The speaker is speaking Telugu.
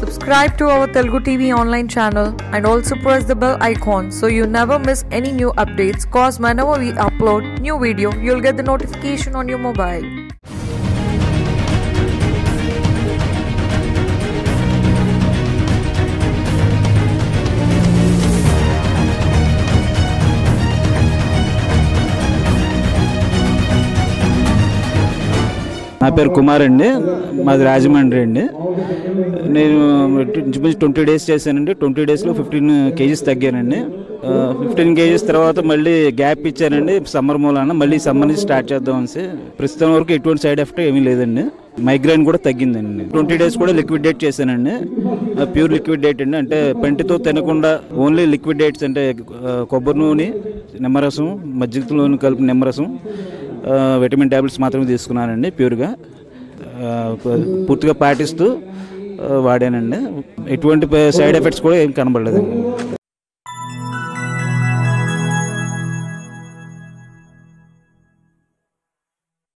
Subscribe to our Telugu TV online channel and also press the bell icon so you never miss any new updates. Cause whenever we upload new video, you'll get the notification on your mobile. నా పేరు కుమార్ అండి మాది రాజమండ్రి అండి నేను ఇంచుమించు ట్వంటీ డేస్ చేశానండి ట్వంటీ డేస్లో ఫిఫ్టీన్ కేజీస్ తగ్గానండి ఫిఫ్టీన్ కేజీస్ తర్వాత మళ్ళీ గ్యాప్ ఇచ్చానండి సమ్మర్ మూలాన మళ్ళీ సమ్మర్ నుంచి స్టార్ట్ చేద్దాం అనేసి ప్రస్తుతం వరకు ఎటువంటి సైడ్ ఎఫెక్ట్ ఏమీ లేదండి మైగ్రైన్ కూడా తగ్గిందండి ట్వంటీ డేస్ కూడా లిక్విడ్ డేట్ చేశానండి ప్యూర్ లిక్విడ్ డేట్ అండి అంటే పెంటితో తినకుండా ఓన్లీ లిక్విడ్ డేట్స్ అంటే ఆ, కొబ్బరి నూనె నిమ్మరసం మజ్జిగలో కలిపి నిమ్మరసం ఆ, విటమిన్ ట్యాబ్లెట్స్ మాత్రమే తీసుకున్నానండి ప్యూర్గా ఆ, ప- పూర్తిగా పాటిస్తూ ఆ, వాడానండి ఎటువంటి సైడ్ ఎఫెక్ట్స్ కూడా ఏం కనబడలేదండి